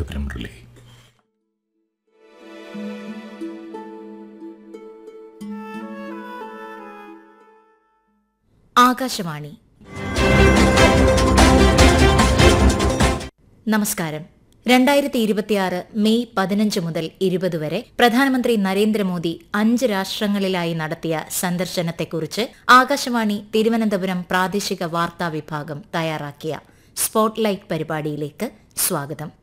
Thiruvananthapuram relay Akashvani നമസ്കാരം രണ്ടായിരത്തി ഇരുപത്തിയാറ് മെയ് പതിനഞ്ച് മുതൽ ഇരുപത് വരെ പ്രധാനമന്ത്രി നരേന്ദ്രമോദി അഞ്ച് രാഷ്ട്രങ്ങളിലായി നടത്തിയ സന്ദർശനത്തെക്കുറിച്ച് ആകാശവാണി തിരുവനന്തപുരം പ്രാദേശിക വാർത്താ വിഭാഗം തയ്യാറാക്കിയ സ്പോട്ട്ലൈറ്റ് പരിപാടിയിലേക്ക് സ്വാഗതം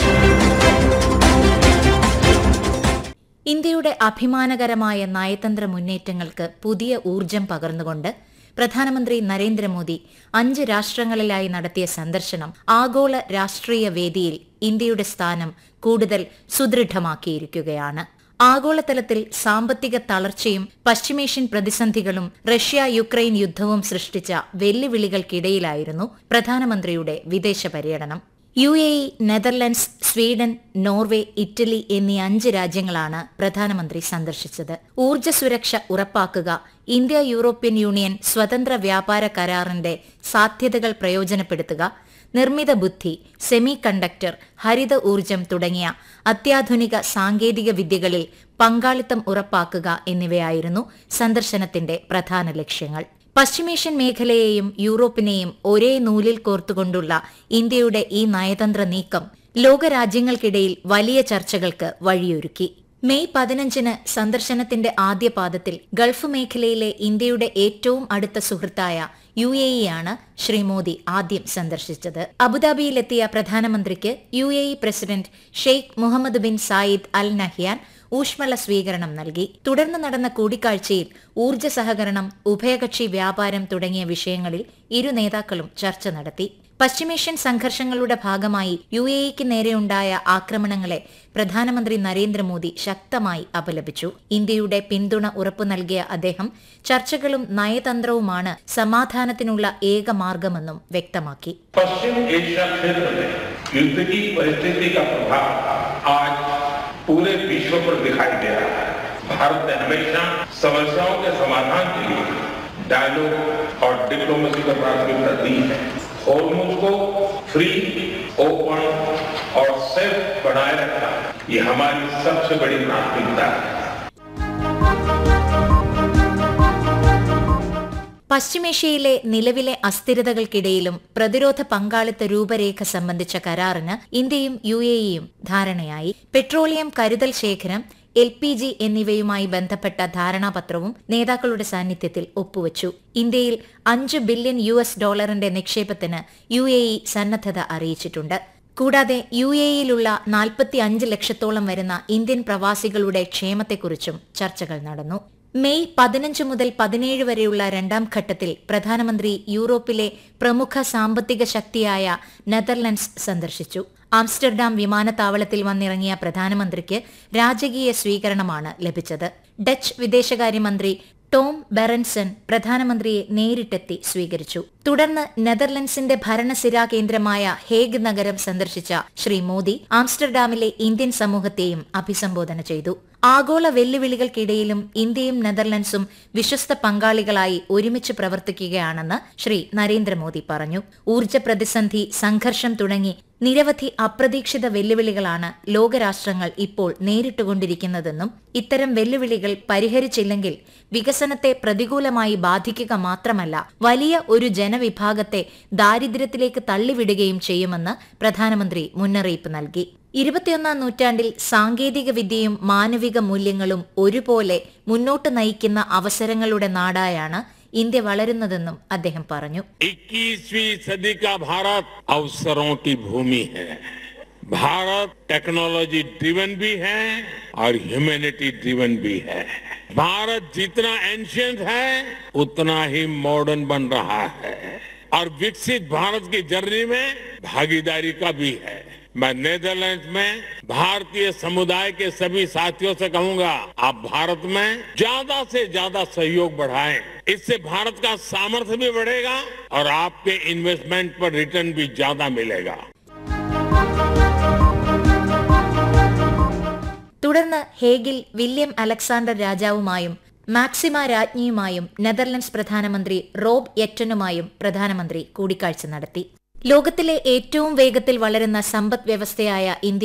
ഇന്ത്യയുടെ അഭിമാനകരമായ നയതന്ത്ര മുന്നേറ്റങ്ങൾക്ക് പുതിയ ഊർജം പകർന്നുകൊണ്ട് പ്രധാനമന്ത്രി നരേന്ദ്രമോദി അഞ്ച് രാഷ്ട്രങ്ങളിലായി നടത്തിയ സന്ദർശനം ആഗോള രാഷ്ട്രീയ വേദിയിൽ ഇന്ത്യയുടെ സ്ഥാനം കൂടുതൽ സുദൃഢമാക്കിയിരിക്കുകയാണ് ആഗോളതലത്തിൽ സാമ്പത്തിക തളർച്ചയും പശ്ചിമേഷ്യൻ പ്രതിസന്ധികളും റഷ്യ യുക്രൈൻ യുദ്ധവും സൃഷ്ടിച്ച വെല്ലുവിളികൾക്കിടയിലായിരുന്നു പ്രധാനമന്ത്രിയുടെ വിദേശ പര്യടനം U A E Netherlands Sweden Norway Italy എന്നീ അഞ്ച് രാജ്യങ്ങളാണ് പ്രധാനമന്ത്രി സന്ദർശിച്ചത് ഊർജ്ജ സുരക്ഷ ഉറപ്പാക്കുക ഇന്ത്യ യൂറോപ്യൻ യൂണിയൻ സ്വതന്ത്ര വ്യാപാര കരാറിന്റെ സാധ്യതകൾ പ്രയോജനപ്പെടുത്തുക നിർമ്മിത ബുദ്ധി സെമി കണ്ടക്ടർ ഹരിത ഊർജം തുടങ്ങിയ അത്യാധുനിക സാങ്കേതിക വിദ്യകളിൽ പങ്കാളിത്തം ഉറപ്പാക്കുക എന്നിവയായിരുന്നു സന്ദർശനത്തിന്റെ പ്രധാന ലക്ഷ്യങ്ങൾ പശ്ചിമേഷ്യൻ മേഖലയെയും യൂറോപ്പിനെയും ഒരേ നൂലിൽ കോർത്തുകൊണ്ടുള്ള ഇന്ത്യയുടെ ഈ നയതന്ത്ര നീക്കം ലോകരാജ്യങ്ങൾക്കിടയിൽ വലിയ ചർച്ചകൾക്ക് വഴിയൊരുക്കി മെയ് പതിനഞ്ചിന് സന്ദർശനത്തിന്റെ ആദ്യ പാദത്തിൽ ഗൾഫ് മേഖലയിലെ ഇന്ത്യയുടെ ഏറ്റവും അടുത്ത സുഹൃത്തായ യു എ ഇ ആണ് ശ്രീ മോദി ആദ്യം സന്ദർശിച്ചത് അബുദാബിയിലെത്തിയ പ്രധാനമന്ത്രിക്ക് U A E president Sheikh Mohammed bin Zayed Al Nahyan ഊഷ്മള സ്വീകരണം നൽകി തുടർന്ന് നടന്ന കൂടിക്കാഴ്ചയിൽ ഊർജ്ജ സഹകരണം ഉഭയകക്ഷി വ്യാപാരം തുടങ്ങിയ വിഷയങ്ങളിൽ ഇരു നേതാക്കളും ചർച്ച നടത്തി പശ്ചിമേഷ്യൻ സംഘർഷങ്ങളുടെ ഭാഗമായി യു എ ഇക്ക് നേരെയുണ്ടായ ആക്രമണങ്ങളെ പ്രധാനമന്ത്രി നരേന്ദ്രമോദി ശക്തമായി അപലപിച്ചു ഇന്ത്യയുടെ പിന്തുണ ഉറപ്പു നൽകിയ അദ്ദേഹം ചർച്ചകളും നയതന്ത്രവുമാണ് സമാധാനത്തിനുള്ള ഏക മാർഗമെന്നും വ്യക്തമാക്കി पश्चिम एशिया क्षेत्र में युद्ध की परिस्थिति का प्रभाव आज पूरे विश्व पर दिखाई दे रहा है भारत ने हमेशा समस्याओं के समाधान के लिए डायलॉग और डिप्लोमेसी को प्राथमिकता दी है हॉर्मोज को फ्री ओपन और सेफ बनाए रखना ये हमारी सबसे बड़ी प्राथमिकता है പശ്ചിമേഷ്യയിലെ നിലവിലെ അസ്ഥിരതകൾക്കിടയിലും പ്രതിരോധ പങ്കാളിത്ത രൂപരേഖ സംബന്ധിച്ച കരാറിന് ഇന്ത്യയും യു എ ഇയും ധാരണയായി പെട്രോളിയം കരുതൽ ശേഖരം എൽ പി ജി എന്നിവയുമായി ബന്ധപ്പെട്ട ധാരണാപത്രവും നേതാക്കളുടെ സാന്നിധ്യത്തിൽ ഒപ്പുവച്ചു ഇന്ത്യയിൽ അഞ്ച് ബില്യൺ യു എസ് ഡോളറിന്റെ നിക്ഷേപത്തിന് യു എ ഇ സന്നദ്ധത അറിയിച്ചിട്ടുണ്ട് കൂടാതെ യു എ ഇയിലുള്ള നാൽപ്പത്തി അഞ്ച് ലക്ഷത്തോളം വരുന്ന ഇന്ത്യൻ പ്രവാസികളുടെ ക്ഷേമത്തെക്കുറിച്ചും ചർച്ചകൾ നടന്നു മെയ് പതിനഞ്ച് മുതൽ പതിനേഴ് വരെയുള്ള രണ്ടാം ഘട്ടത്തിൽ പ്രധാനമന്ത്രി യൂറോപ്പിലെ പ്രമുഖ സാമ്പത്തിക ശക്തിയായ നെതർലൻഡ്സ് സന്ദർശിച്ചു ആംസ്റ്റർഡാം വിമാനത്താവളത്തിൽ വന്നിറങ്ങിയ പ്രധാനമന്ത്രിക്ക് രാജകീയ സ്വീകരണമാണ് ലഭിച്ചത് ഡച്ച് വിദേശകാര്യമന്ത്രി ടോം ബെറൻസൺ പ്രധാനമന്ത്രിയെ നേരിട്ടെത്തി സ്വീകരിച്ചു തുടർന്ന് നെതർലൻഡ്സിന്റെ ഭരണസിരാ കേന്ദ്രമായ ഹേഗ് നഗരം സന്ദർശിച്ച ശ്രീ മോദി ആംസ്റ്റർഡാമിലെ ഇന്ത്യൻ സമൂഹത്തെയും അഭിസംബോധന ചെയ്തു ആഗോള വെല്ലുവിളികൾക്കിടയിലും ഇന്ത്യയും നെതർലൻഡ്സും വിശ്വസ്ത പങ്കാളികളായി ഒരുമിച്ച് പ്രവർത്തിക്കുകയാണെന്ന് ശ്രീ നരേന്ദ്രമോദി പറഞ്ഞു ഊർജ്ജ പ്രതിസന്ധി സംഘർഷം തുടങ്ങി നിരവധി അപ്രതീക്ഷിത വെല്ലുവിളികളാണ് ലോകരാഷ്ട്രങ്ങൾ ഇപ്പോൾ നേരിട്ടുകൊണ്ടിരിക്കുന്നതെന്നും ഇത്തരം വെല്ലുവിളികൾ പരിഹരിച്ചില്ലെങ്കിൽ വികസനത്തെ പ്രതികൂലമായി ബാധിക്കുക മാത്രമല്ല വലിയ ഒരു ജനവിഭാഗത്തെ ദാരിദ്ര്യത്തിലേക്ക് തള്ളിവിടുകയും ചെയ്യുമെന്ന് പ്രധാനമന്ത്രി മുന്നറിയിപ്പ് നൽകി ഇരുപത്തിയൊന്നാം നൂറ്റാണ്ടിൽ സാങ്കേതിക വിദ്യയും മാനവിക മൂല്യങ്ങളും ഒരുപോലെ മുന്നോട്ട് നയിക്കുന്ന അവസരങ്ങളുടെ നാടായാണ് ഇന്ത്യ വളരുന്നതെന്നും അദ്ദേഹം പറഞ്ഞു 21वीं सदी का भारत अवसरों की भूमि है भारत टेक्नोलॉजी ड्रिवन भी है और ह्यूमैनिटी ड्रिवन भी है भारत जितना एंशियंट है उतना ही मॉडर्न बन रहा है और विकसित भारत की जर्नी में भागीदारी का भी है मैं नेदरलैंड में भारतीय समुदाय के सभी साथियों से कहूंगा आप भारत में ज्यादा से ज्यादा सहयोग बढ़ाएं इससे भारत का सामर्थ्य भी बढ़ेगा और आपके इन्वेस्टमेंट पर रिटर्न भी ज्यादा मिलेगा തുടർന്ന് ഹേഗിൽ വില്യം അലക്സാണ്ടർ രാജാവുമായും മാക്സിമ രാജ്ഞിയുമായും നെതർലൻഡ്സ് പ്രധാനമന്ത്രി റോബ് യെറ്റനുമായും പ്രധാനമന്ത്രി കൂടിക്കാഴ്ച നടത്തി ലോകത്തിലെ ഏറ്റവും വേഗത്തിൽ വളരുന്ന സമ്പദ് വ്യവസ്ഥയായ ഇന്ത്യ